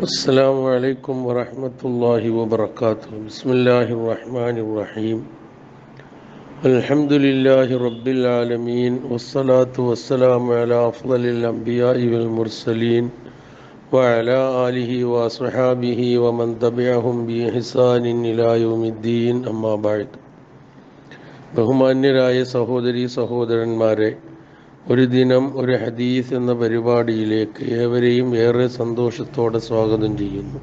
السلام عليكم ورحمة الله وبركاته بسم الله الرحمن الرحيم الحمد لله رب العالمين والصلاة والسلام على أفضل الأنبياء والمرسلين وعلى آله وصحابه ومن تبعهم بإحسان إلى يوم الدين أما بعد ബഹുമാന്യരായ സഹോദരി സഹോദരന്മാരെ ഒരു ദിനം ഒരു ഹദീസ് എന്ന പരിപാടിയിലേക്ക് ഏവരെയും ഏറെ സന്തോഷത്തോടെ സ്വാഗതം ചെയ്യുന്നു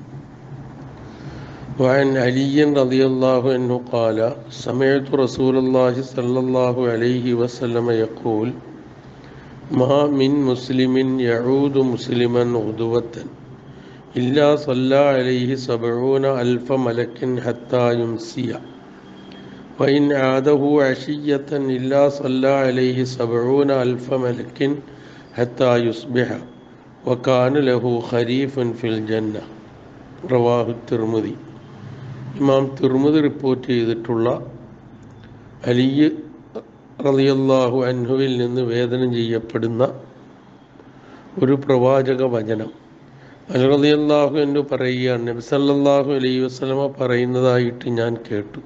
وعن علي رضي الله عنه قال سمعت رسول الله صلى الله عليه وسلم يقول ما من مسلم يعود مسلما غدوة إلا صلى عليه سبعون ألف ملك حتى يمسي وإن عاده عشية إلا صلى عليه سبعون ألف ملك حتى يصبح وكان له خريف في الجنة رواه الترمذي ഇമാം തിർമുദി റിപ്പോർട്ട് ചെയ്തിട്ടുള്ള അലിയ് റളിയല്ലാഹു അൻഹുവിൽ നിന്ന് വേദനം ചെയ്യപ്പെടുന്ന ഒരു പ്രവാചക വചനം അൽ റളിയല്ലാഹു എന്ന് പറയുകയാണ് നബി സല്ലല്ലാഹു അലൈഹി വസല്ലമ പറയുന്നതായിട്ട് ഞാൻ കേട്ടു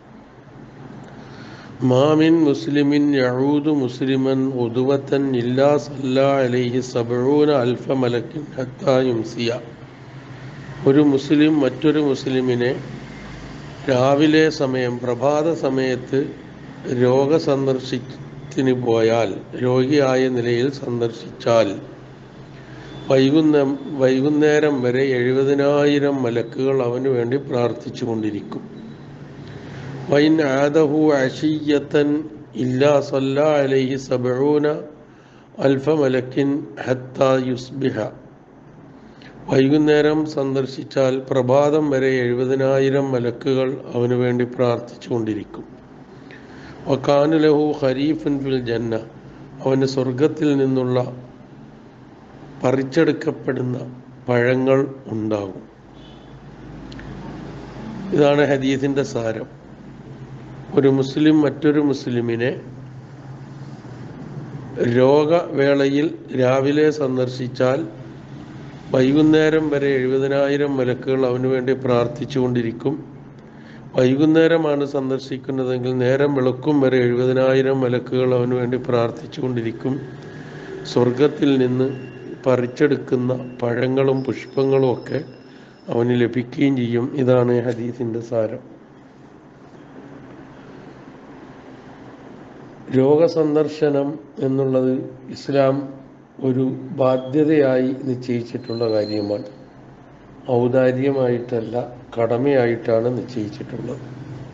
മാമിൻ മുസ്ലിമിൻ യഊദു മുസ്ലിമൻ ഉദുവത്തൻ ഇല്ലാ സല്ലാ അലൈഹി സബഊന അൽഫ മലക്കിൻ ഹത്താ യുംസിയ ഒരു മുസ്ലിം മറ്റൊരു മുസ്ലിമിനെ രാവിലെ സമയം പ്രഭാത സമയത്ത് രോഗസന്ദർശത്തിന് പോയാൽ രോഗിയായ നിലയിൽ സന്ദർശിച്ചാൽ വൈകുന്ന വൈകുന്നേരം വരെ എഴുപതിനായിരം മലക്കുകൾ അവന് വേണ്ടി പ്രാർത്ഥിച്ചു കൊണ്ടിരിക്കും വൈൻ ആദഹു അഷിയത്തൻ ഇല്ലാ സല്ലാ അലൈഹി സബഊന അൽഫ മലക്കിൻ ഹത്ത യുസ്ബിഹ വൈകുന്നേരം സന്ദർശിച്ചാൽ പ്രഭാതം വരെ എഴുപതിനായിരം മലക്കുകൾ അവന് വേണ്ടി പ്രാർത്ഥിച്ചു കൊണ്ടിരിക്കും വക്കാനുലഹു ഖരീഫുൻ ഫിൽ ജന്ന അവന് സ്വർഗത്തിൽ നിന്നുള്ള പറിച്ചെടുക്കപ്പെടുന്ന പഴങ്ങൾ ഉണ്ടാകും ഇതാണ് ഹദീസിൻ്റെ സാരം ഒരു മുസ്ലിം മറ്റൊരു മുസ്ലിമിനെ രോഗവേളയിൽ രാവിലെ സന്ദർശിച്ചാൽ വൈകുന്നേരം വരെ എഴുപതിനായിരം മലക്കുകൾ അവന് വേണ്ടി പ്രാർത്ഥിച്ചുകൊണ്ടിരിക്കും വൈകുന്നേരമാണ് സന്ദർശിക്കുന്നതെങ്കിൽ നേരം വെളുക്കും വരെ എഴുപതിനായിരം മലക്കുകൾ അവന് വേണ്ടി പ്രാർത്ഥിച്ചുകൊണ്ടിരിക്കും സ്വർഗത്തിൽ നിന്ന് പറിച്ചെടുക്കുന്ന പഴങ്ങളും പുഷ്പങ്ങളും ഒക്കെ അവന് ലഭിക്കുകയും ചെയ്യും ഇതാണ് ഹദീസിൻ്റെ സാരം രോഗസന്ദർശനം എന്നുള്ളത് ഇസ്ലാം ഒരു ബാധ്യതയായി നിശ്ചയിച്ചിട്ടുള്ള കാര്യമാണ് ഔദാര്യമായിട്ടല്ല കടമയായിട്ടാണ് നിശ്ചയിച്ചിട്ടുള്ളത്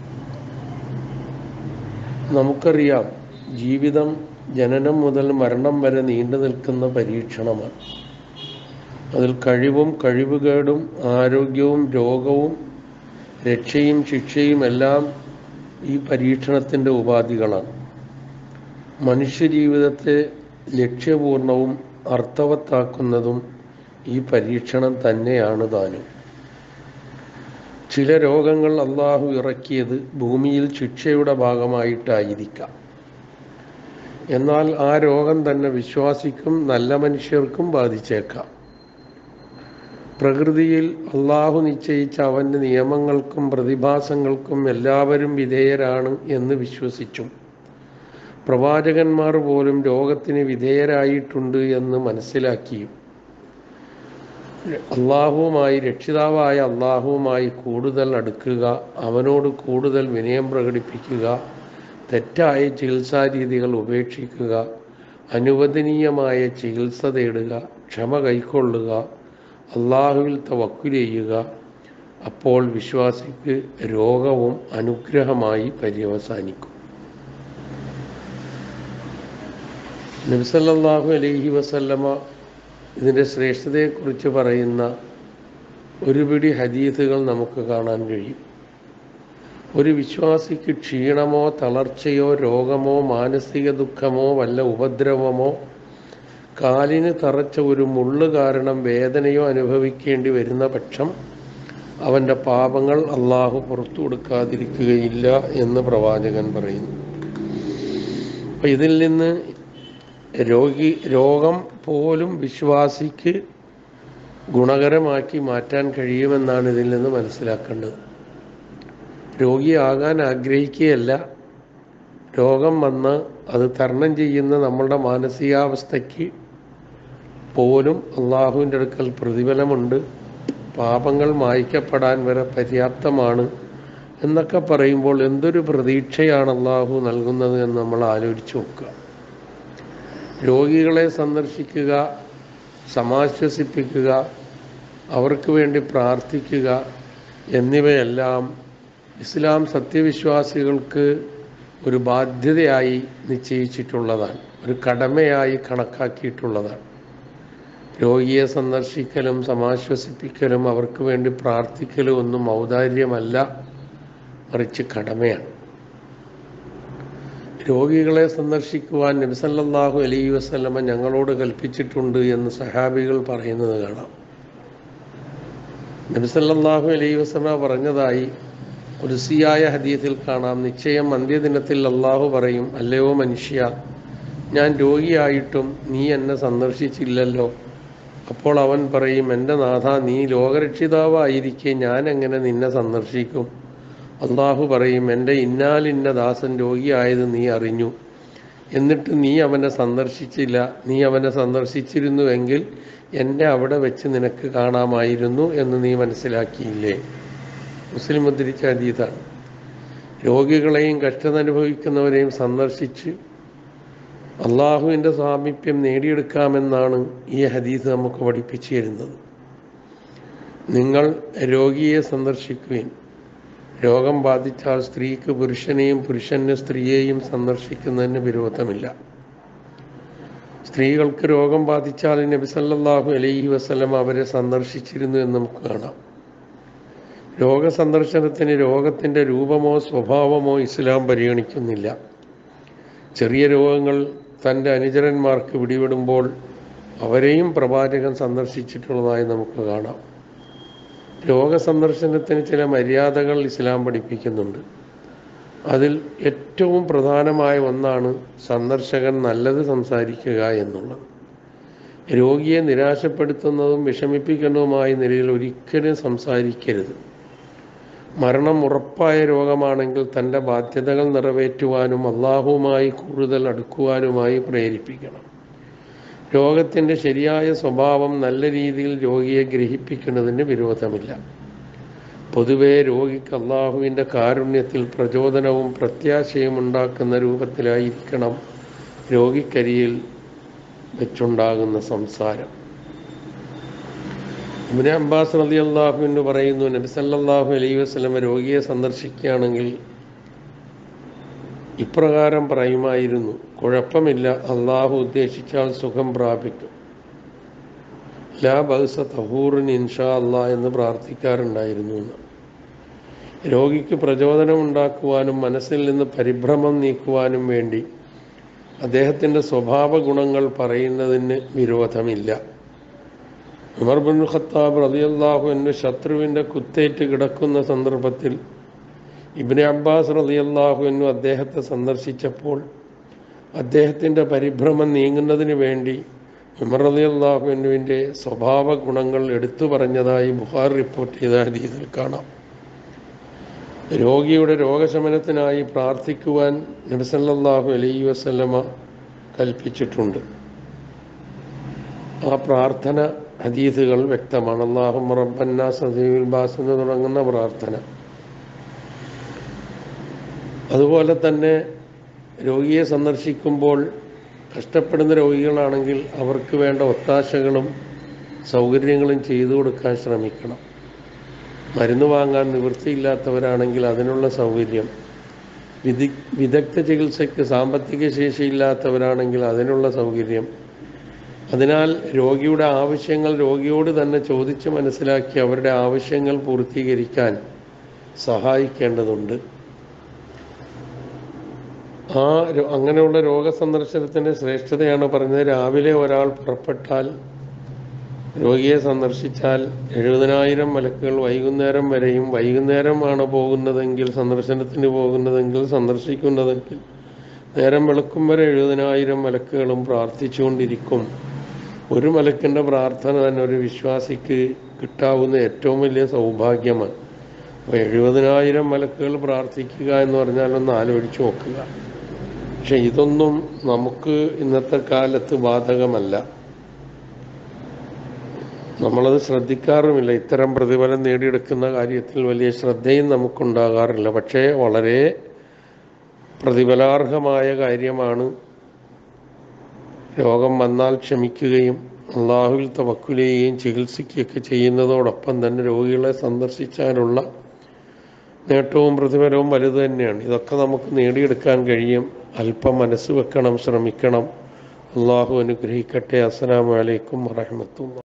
നമുക്കറിയാം ജീവിതം ജനനം മുതൽ മരണം വരെ നീണ്ടു നിൽക്കുന്ന പരീക്ഷണമാണ് അതിൽ കഴിവും കഴിവുകേടും ആരോഗ്യവും രോഗവും രക്ഷയും ശിക്ഷയും എല്ലാം ഈ പരീക്ഷണത്തിൻ്റെ ഉപാധികളാണ് മനുഷ്യജീവിതത്തെ ലക്ഷ്യപൂർണവും അർത്ഥവത്താക്കുന്നതും ഈ പരീക്ഷണം തന്നെയാണ് താനും ചില രോഗങ്ങൾ അള്ളാഹു ഇറക്കിയത് ഭൂമിയിൽ ശിക്ഷയുടെ ഭാഗമായിട്ടായിരിക്കാം എന്നാൽ ആ രോഗം തന്നെ വിശ്വാസിക്കും നല്ല മനുഷ്യർക്കും ബാധിച്ചേക്കാം പ്രകൃതിയിൽ അള്ളാഹു നിശ്ചയിച്ച അവൻ്റെ നിയമങ്ങൾക്കും പ്രതിഭാസങ്ങൾക്കും എല്ലാവരും വിധേയരാണ് എന്ന് വിശ്വസിച്ചും പ്രവാചകന്മാർ പോലും രോഗത്തിന് വിധേയരായിട്ടുണ്ട് എന്ന് മനസ്സിലാക്കിയും അള്ളാഹുവുമായി രക്ഷിതാവായ അള്ളാഹുവുമായി കൂടുതൽ അടുക്കുക അവനോട് കൂടുതൽ വിനയം പ്രകടിപ്പിക്കുക തെറ്റായ ചികിത്സാ രീതികൾ ഉപേക്ഷിക്കുക അനുവദനീയമായ ചികിത്സ തേടുക ക്ഷമ കൈക്കൊള്ളുക അള്ളാഹുവിൽ തവക്കുൽ ചെയ്യുക അപ്പോൾ വിശ്വാസിക്ക് രോഗവും അനുഗ്രഹമായി പര്യവസാനിക്കും നബ്സല്ലാഹു അലൈഹി വസല്ലമ ഇതിൻ്റെ ശ്രേഷ്ഠതയെക്കുറിച്ച് പറയുന്ന ഒരു പിടി ഹദീസുകൾ നമുക്ക് കാണാൻ കഴിയും ഒരു വിശ്വാസിക്ക് ക്ഷീണമോ തളർച്ചയോ രോഗമോ മാനസിക ദുഃഖമോ വല്ല ഉപദ്രവമോ കാലിന് തറച്ച ഒരു മുള്ളു കാരണം വേദനയോ അനുഭവിക്കേണ്ടി വരുന്ന പക്ഷം അവൻ്റെ പാപങ്ങൾ അള്ളാഹു പുറത്തു കൊടുക്കാതിരിക്കുകയില്ല എന്ന് പ്രവാചകൻ പറയുന്നു അപ്പം ഇതിൽ നിന്ന് രോഗി രോഗം പോലും വിശ്വാസിക്ക് ഗുണകരമാക്കി മാറ്റാൻ കഴിയുമെന്നാണ് ഇതിൽ നിന്ന് മനസ്സിലാക്കേണ്ടത് രോഗിയാകാൻ ആഗ്രഹിക്കുകയല്ല രോഗം വന്ന് അത് തരണം ചെയ്യുന്ന നമ്മളുടെ മാനസികാവസ്ഥയ്ക്ക് പോലും അള്ളാഹുവിൻ്റെ അടുക്കൽ പ്രതിഫലമുണ്ട് പാപങ്ങൾ മായ്ക്കപ്പെടാൻ വരെ പര്യാപ്തമാണ് എന്നൊക്കെ പറയുമ്പോൾ എന്തൊരു പ്രതീക്ഷയാണ് അള്ളാഹു നൽകുന്നത് എന്ന് നമ്മൾ ആലോചിച്ച് നോക്കുക രോഗികളെ സന്ദർശിക്കുക സമാശ്വസിപ്പിക്കുക അവർക്ക് വേണ്ടി പ്രാർത്ഥിക്കുക എന്നിവയെല്ലാം ഇസ്ലാം സത്യവിശ്വാസികൾക്ക് ഒരു ബാധ്യതയായി നിശ്ചയിച്ചിട്ടുള്ളതാണ് ഒരു കടമയായി കണക്കാക്കിയിട്ടുള്ളതാണ് രോഗിയെ സന്ദർശിക്കലും സമാശ്വസിപ്പിക്കലും അവർക്ക് വേണ്ടി പ്രാർത്ഥിക്കലും ഒന്നും ഔദാര്യമല്ല മറിച്ച് കടമയാണ് രോഗികളെ സന്ദർശിക്കുവാൻ നബിസല്ലാഹു അലൈ വസ്ലമ ഞങ്ങളോട് കൽപ്പിച്ചിട്ടുണ്ട് എന്ന് സഹാബികൾ പറയുന്നത് കാണാം നബിസല്ലാഹു അലൈ വസ്ലമ പറഞ്ഞതായി കുരുസിയായ ഹദീത്തിൽ കാണാം നിശ്ചയം അന്ത്യദിനത്തിൽ അള്ളാഹു പറയും അല്ലയോ മനുഷ്യ ഞാൻ രോഗിയായിട്ടും നീ എന്നെ സന്ദർശിച്ചില്ലല്ലോ അപ്പോൾ അവൻ പറയും എൻ്റെ നാഥ നീ ലോകരക്ഷിതാവായിരിക്കെ ഞാൻ എങ്ങനെ നിന്നെ സന്ദർശിക്കും അള്ളാഹു പറയും എൻ്റെ ഇന്നാലിന്ന ദാസൻ രോഗിയായത് നീ അറിഞ്ഞു എന്നിട്ട് നീ അവനെ സന്ദർശിച്ചില്ല നീ അവനെ സന്ദർശിച്ചിരുന്നുവെങ്കിൽ എന്നെ അവിടെ വെച്ച് നിനക്ക് കാണാമായിരുന്നു എന്ന് നീ മനസ്സിലാക്കിയില്ലേ മുസ്ലിം ഉദ്ധരിച്ച അതീതാണ് രോഗികളെയും കഷ്ടതനുഭവിക്കുന്നവരെയും സന്ദർശിച്ച് അള്ളാഹുവിൻ്റെ സാമീപ്യം നേടിയെടുക്കാമെന്നാണ് ഈ ഹദീസ് നമുക്ക് പഠിപ്പിച്ചു തരുന്നത് നിങ്ങൾ രോഗിയെ സന്ദർശിക്കുകയും രോഗം ബാധിച്ചാൽ സ്ത്രീക്ക് പുരുഷനെയും പുരുഷന് സ്ത്രീയെയും സന്ദർശിക്കുന്നതിന് വിരോധമില്ല സ്ത്രീകൾക്ക് രോഗം ബാധിച്ചാൽ നബി സല്ലല്ലാഹു അലൈഹി വസല്ലം അവരെ സന്ദർശിച്ചിരുന്നു എന്ന് നമുക്ക് കാണാം രോഗസന്ദർശനത്തിന് രോഗത്തിൻ്റെ രൂപമോ സ്വഭാവമോ ഇസ്ലാം പരിഗണിക്കുന്നില്ല ചെറിയ രോഗങ്ങൾ തൻ്റെ അനുചരന്മാർക്ക് പിടിപെടുമ്പോൾ അവരെയും പ്രവാചകൻ സന്ദർശിച്ചിട്ടുള്ളതായി നമുക്ക് കാണാം രോഗസന്ദർശനത്തിന് ചില മര്യാദകൾ ഇസ്ലാം പഠിപ്പിക്കുന്നുണ്ട് അതിൽ ഏറ്റവും പ്രധാനമായ ഒന്നാണ് സന്ദർശകൻ നല്ലത് സംസാരിക്കുക എന്നുള്ളത് രോഗിയെ നിരാശപ്പെടുത്തുന്നതും വിഷമിപ്പിക്കുന്നതുമായ നിലയിൽ ഒരിക്കലും സംസാരിക്കരുത് മരണം ഉറപ്പായ രോഗമാണെങ്കിൽ തൻ്റെ ബാധ്യതകൾ നിറവേറ്റുവാനും അള്ളാഹുവുമായി കൂടുതൽ അടുക്കുവാനുമായി പ്രേരിപ്പിക്കണം രോഗത്തിൻ്റെ ശരിയായ സ്വഭാവം നല്ല രീതിയിൽ രോഗിയെ ഗ്രഹിപ്പിക്കുന്നതിന് വിരോധമില്ല പൊതുവെ രോഗിക്ക് അള്ളാഹുവിൻ്റെ കാരുണ്യത്തിൽ പ്രചോദനവും പ്രത്യാശയും ഉണ്ടാക്കുന്ന രൂപത്തിലായിരിക്കണം രോഗിക്കരിയിൽ വെച്ചുണ്ടാകുന്ന സംസാരം ഇബ്നു അബ്ബാസ് റതി അള്ളാഹു എന്ന് പറയുന്നു നബി സല്ലല്ലാഹു അലൈഹി വസല്ലമ രോഗിയെ സന്ദർശിക്കുകയാണെങ്കിൽ ഇപ്രകാരം പറയുമായിരുന്നു കുഴപ്പമില്ല അള്ളാഹു ഉദ്ദേശിച്ചാൽ സുഖം പ്രാപിക്കും ലാ ബഹ്സ തഹൂറിൻ ഇൻഷാ അള്ളാ എന്ന് പ്രാർത്ഥിക്കാറുണ്ടായിരുന്നു എന്ന് രോഗിക്ക് പ്രചോദനം ഉണ്ടാക്കുവാനും മനസ്സിൽ നിന്ന് പരിഭ്രമം നീക്കുവാനും വേണ്ടി അദ്ദേഹത്തിൻ്റെ സ്വഭാവ ഗുണങ്ങൾ പറയുന്നതിന് വിരോധമില്ല ഉമർ ബിൻ ഖത്താബ് റളിയല്ലാഹു അൻഹു ശത്രുവിൻ്റെ കുത്തേറ്റ് കിടക്കുന്ന സന്ദർഭത്തിൽ ഇബ്നെ അബ്ബാസ് റളിയല്ലാഹു അൻഹു അദ്ദേഹത്തെ സന്ദർശിച്ചപ്പോൾ അദ്ദേഹത്തിൻ്റെ പരിഭ്രമം നീങ്ങുന്നതിന് വേണ്ടി ഉമർ റളിയല്ലാഹു അൻഹുവിൻ്റെ സ്വഭാവ ഗുണങ്ങൾ എടുത്തു പറഞ്ഞതായി ബുഖാർ റിപ്പോർട്ട് ചെയ്ത ഹദീസിൽ കാണാം രോഗിയുടെ രോഗശമനത്തിനായി പ്രാർത്ഥിക്കുവാൻ നബിസല്ലാഹു അലൈഹി വസല്ലമ കൽപ്പിച്ചിട്ടുണ്ട് ആ പ്രാർത്ഥന ഹദീസുകൾ വ്യക്തമാണ് അള്ളാഹു റബ്ബന്നാസ് ബാസ് എന്ന് തുടങ്ങുന്ന പ്രാർത്ഥന അതുപോലെ തന്നെ രോഗിയെ സന്ദർശിക്കുമ്പോൾ കഷ്ടപ്പെടുന്ന രോഗികളാണെങ്കിൽ അവർക്ക് വേണ്ട ഒത്താശകളും സൗകര്യങ്ങളും ചെയ്തു കൊടുക്കാൻ ശ്രമിക്കണം മരുന്ന് വാങ്ങാൻ നിവൃത്തിയില്ലാത്തവരാണെങ്കിൽ അതിനുള്ള സൗകര്യം വിദി വിദഗ്ധ ചികിത്സയ്ക്ക് സാമ്പത്തിക ശേഷിയില്ലാത്തവരാണെങ്കിൽ അതിനുള്ള സൗകര്യം അതിനാൽ രോഗിയുടെ ആവശ്യങ്ങൾ രോഗിയോട് തന്നെ ചോദിച്ച് മനസ്സിലാക്കി അവരുടെ ആവശ്യങ്ങൾ പൂർത്തീകരിക്കാൻ സഹായിക്കേണ്ടതുണ്ട് ആ രോ- അങ്ങനെയുള്ള രോഗസന്ദർശനത്തിൻ്റെ ശ്രേഷ്ഠതയാണ് പറഞ്ഞത് രാവിലെ ഒരാൾ പുറപ്പെട്ടാൽ രോഗിയെ സന്ദർശിച്ചാൽ എഴുപതിനായിരം മലക്കുകൾ വൈകുന്നേരം വരെയും വൈകുന്നേരമാണ് പോകുന്നതെങ്കിൽ സന്ദർശനത്തിന് പോകുന്നതെങ്കിൽ സന്ദർശിക്കുന്നതെങ്കിൽ നേരം വെളുക്കും വരെ എഴുപതിനായിരം മലക്കുകളും പ്രാർത്ഥിച്ചുകൊണ്ടിരിക്കും ഒരു മലക്കിൻ്റെ പ്രാർത്ഥന തന്നെ ഒരു വിശ്വാസിക്ക് കിട്ടാവുന്ന ഏറ്റവും വലിയ സൗഭാഗ്യമാണ് അപ്പോൾ എഴുപതിനായിരം മലക്കുകൾ പ്രാർത്ഥിക്കുക എന്ന് പറഞ്ഞാൽ ഒന്ന് ആലോചിച്ച് നോക്കുക പക്ഷെ ഇതൊന്നും നമുക്ക് ഇന്നത്തെ കാലത്ത് ബാധകമല്ല നമ്മളത് ശ്രദ്ധിക്കാറുമില്ല ഇത്തരം പ്രതിഫലം നേടിയെടുക്കുന്ന കാര്യത്തിൽ വലിയ ശ്രദ്ധയും നമുക്കുണ്ടാകാറില്ല പക്ഷേ വളരെ പ്രതിഫലാർഹമായ കാര്യമാണ് രോഗം വന്നാൽ ക്ഷമിക്കുകയും അള്ളാഹുവിൽ തവക്കുലെയും ചികിത്സിക്കുകയൊക്കെ ചെയ്യുന്നതോടൊപ്പം തന്നെ രോഗികളെ സന്ദർശിച്ചാലുള്ള നേട്ടവും പ്രതിഫലവും വലുത് തന്നെയാണ് ഇതൊക്കെ നമുക്ക് നേടിയെടുക്കാൻ കഴിയും അല്പം മനസ്സ് വെക്കണം ശ്രമിക്കണം അള്ളാഹു അനുഗ്രഹിക്കട്ടെ അസ്സലാമു അലൈക്കും വറഹമത്തുള്ള